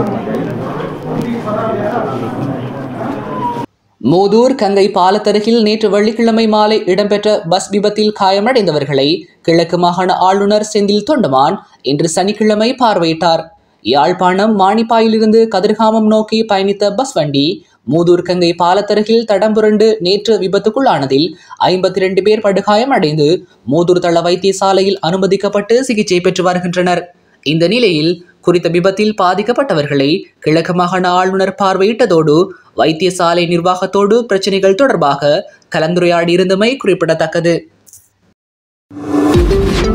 மூதூர் கங்கை பாலத்தருகில் நேற்று வெள்ளிக்கிழமை மாலை இடம்பெற்ற பஸ் விபத்தில் காயமடைந்தவர்களை கிழக்கு மாகாண ஆளுநர் செந்தில் தொண்டமான் இன்று சனிக்கிழமை பார்வையிட்டார் யாழ்ப்பாணம் மானிப்பாயிலிருந்து கதிர்காமம் நோக்கி பயணித்த பஸ் வண்டி மூதூர் கங்கை பாலத்தருகில் தடம் புரண்டு நேற்று விபத்துக்குள்ளானதில் ஐம்பத்தி ரெண்டு பேர் படுகாயம் அடைந்து மூதூர் தள வைத்தியசாலையில் அனுமதிக்கப்பட்டு சிகிச்சை பெற்று வருகின்றனர் இந்த நிலையில் குறித்த விபத்தில் பாதிக்கப்பட்டவர்களை கிழக்கு மாகாண ஆளுநர் பார்வையிட்டதோடு வைத்தியசாலை நிர்வாகத்தோடு பிரச்சனைகள் தொடர்பாக கலந்துரையாடியிருந்தமை குறிப்பிடத்தக்கது